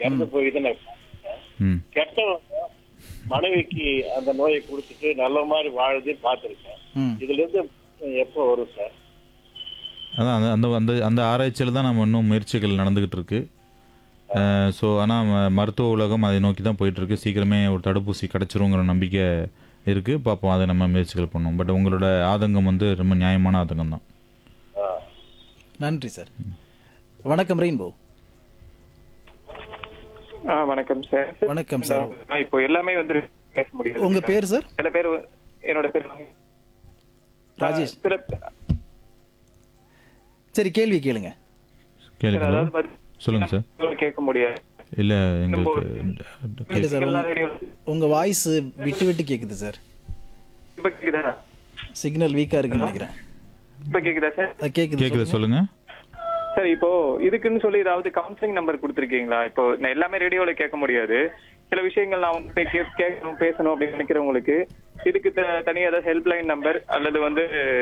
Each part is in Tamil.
இறந்து போய் தான் நான் பார்த்தேன். ம் கெட்டவங்க மனைவிக்கு அந்த நோயை கொடுத்துட்டு நல்ல மாதிரி வாழுது பார்த்துருக்கேன் ம் இதுல இருந்து எப்போ வரும் சார் அதான் அந்த- அந்த அந்த அந்த ஆராய்ச்சியில் தான் நம்ம இன்னும் முயற்சிகள் நடந்துக்கிட்டு இருக்கு ஸோ ஆனால் மருத்துவ உலகம் அதை நோக்கி தான் போயிட்டு இருக்கு சீக்கிரமே ஒரு தடுப்பூசி கிடச்சிருங்கிற நம்பிக்கை இருக்குது பார்ப்போம் அதை நம்ம முயற்சிகள் பண்ணுவோம் பட் உங்களோட ஆதங்கம் வந்து ரொம்ப நியாயமான ஆதங்கம் தான் நன்றி சார் வணக்கம் ரெயின்போ ஆ வணக்கம் சார் வணக்கம் சார் ஆ, இப்போ எல்லாமே வந்து பேச முடியாது உங்க பேர் சார் சில பேர் வ- என்னோட பேர் ராஜேஷ் சில சரி கேள்வி கேளுங்க கேளுங்க அதாவது வந்து சொல்லுங்கள் சார் கேட்க முடியாது இல்லை எங்களுக்கு இல்ல சார் எல்லா உங்க- ரேடியோ உங்க வாய்ஸ் விட்டு விட்டு கேக்குது சார் இப்ப கேக்குதா சிக்னல் வீக்கா இருக்குன்னு நினைக்கிறேன் இப்ப கேக்குதா சார் அது கேக்குது கேட்குது சொல்லுங்க சார் இப்போ இதுக்குன்னு சொல்லி ஏதாவது கவுன்சிலிங் நம்பர் கொடுத்துருக்கீங்களா இப்போ நான் எல்லாமே ரேடியோல கேட்க முடியாது சில விஷயங்கள் நான் உங்ககிட்ட கே- கேட்கணும் பேசணும் அப்படின்னு நினைக்கிறவங்களுக்கு இதுக்கு த- தனியா ஏதாவது ஹெல்ப்லைன் நம்பர் அல்லது வந்து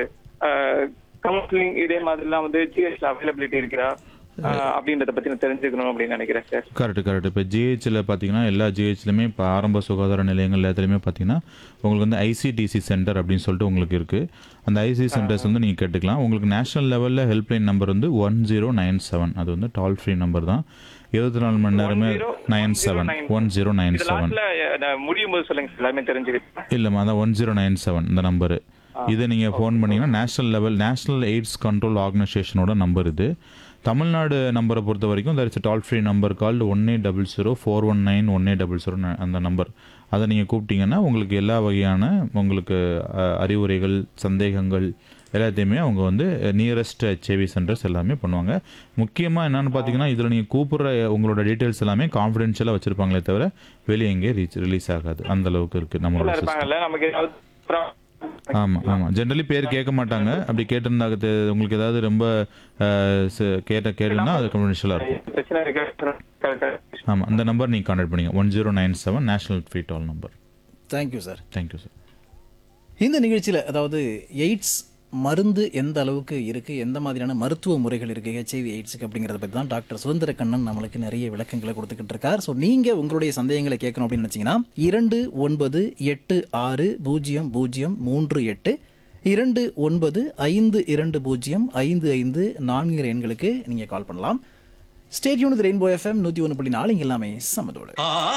கவுன்சிலிங் இதே மாதிரிலாம் வந்து ஜிஎஸ்ல அவைலபிலிட்டி இருக்கிறா ஆஹ் அப்படின்றத பத்தி நான் தெரிஞ்சுக்கணும் அப்படின்னு நினைக்கிறேன் சார் கரெக்ட் கரெக்ட் இப்போ ஜிஹெச்சில் பார்த்தீங்கன்னா எல்லா ஜிஹெச்லையுமே இப்போ ஆரம்ப சுகாதார நிலையங்கள் எல்லாத்துலேயுமே பார்த்தீங்கன்னா உங்களுக்கு வந்து ஐசிடிசி சென்டர் அப்படின்னு சொல்லிட்டு உங்களுக்கு இருக்குது அந்த ஐசி சென்டர்ஸ் வந்து நீங்கள் கேட்டுக்கலாம் உங்களுக்கு நேஷனல் லெவலில் ஹெல்ப்லைன் நம்பர் வந்து ஒன் ஜீரோ நைன் செவன் அது வந்து டால் ஃப்ரீ நம்பர் தான் இருபத்தி நாலு மணி நேரமே nine seven one zero nine இது செவன் லாஸ்ட்ல முடியும் போது சொல்லுங்க சார் எல்லாமே தெரிஞ்சுக்கிட்டேன் இல்லைம்மா அதான் ஒன் ஜீரோ நைன் செவன் இந்த நம்பரு இதை நீங்கள் ஃபோன் பண்ணீங்கன்னா national level national AIDS control ஆர்கனைசேஷனோட நம்பர் இது தமிழ்நாடு நம்பரை பொறுத்த வரைக்கும் there is toll free number called one eight double zero four one nine one eight double zero அந்த நம்பர் அதை நீங்கள் கூப்பிட்டீங்கன்னா உங்களுக்கு எல்லா வகையான உங்களுக்கு அஹ், அறிவுரைகள் சந்தேகங்கள் எல்லாத்தையுமே அவங்க வந்து நியரஸ்ட் ஹெச்ஐவி சென்டர்ஸ் எல்லாமே பண்ணுவாங்க முக்கியமாக என்னென்னு பார்த்தீங்கன்னா இதில் நீங்கள் கூப்பிட்ற உங்களோட டீட்டெயில்ஸ் எல்லாமே கான்ஃபிடென்ஷியலாக வச்சுருப்பாங்களே தவிர வெளியே எங்கேயும் ரீச் ரிலீஸ் ஆகாது அந்த அளவுக்கு இருக்குது நம்மளோட system. இருப்பாங்கல்ல நமக்கு ஏதாவது pro- ஆமாம் ஆமாம் ஜென்ரலி பேர் கேட்க மாட்டாங்க அப்படி கேட்டிருந்தாங்க தெ- உங்களுக்கு ஏதாவது ரொம்ப அஹ், ச- கேட்ட கேட்டுன்னா அது கன்ஃபிடென்ஷியலாக இருக்கும் பிரச்சனை இருக்கு கரெக்டா ஆமாம் அந்த நம்பர் நீங்கள் கான்டாக்ட் பண்ணிங்க one zero nine seven national free toll number thank you sir thank you sir இந்த நிகழ்ச்சியில் அதாவது எய்ட்ஸ் மருந்து எந்த அளவுக்கு இருக்குது எந்த மாதிரியான மருத்துவ முறைகள் இருக்குது ஹெச்ஐவி எய்ட்ஸுக்கு அப்படிங்கிறத பற்றி தான் டாக்டர் சுதந்திர கண்ணன் நம்மளுக்கு நிறைய விளக்கங்களை கொடுத்துக்கிட்டு இருக்கார் ஸோ நீங்கள் உங்களுடைய சந்தேகங்களை கேட்கணும் அப்படின்னு நினச்சிங்கன்னா இரண்டு ஒன்பது எட்டு ஆறு பூஜ்ஜியம் பூஜ்ஜியம் மூன்று எட்டு இரண்டு ஒன்பது ஐந்து இரண்டு பூஜ்ஜியம் ஐந்து ஐந்து நான்கு எண்களுக்கு நீங்கள் கால் பண்ணலாம் ஸ்டேட்யூன் ரெயின்போ எஃப்எம் நூற்றி ஒன்று புள்ளி நாலு இங்க எல்லாமே சமதோடு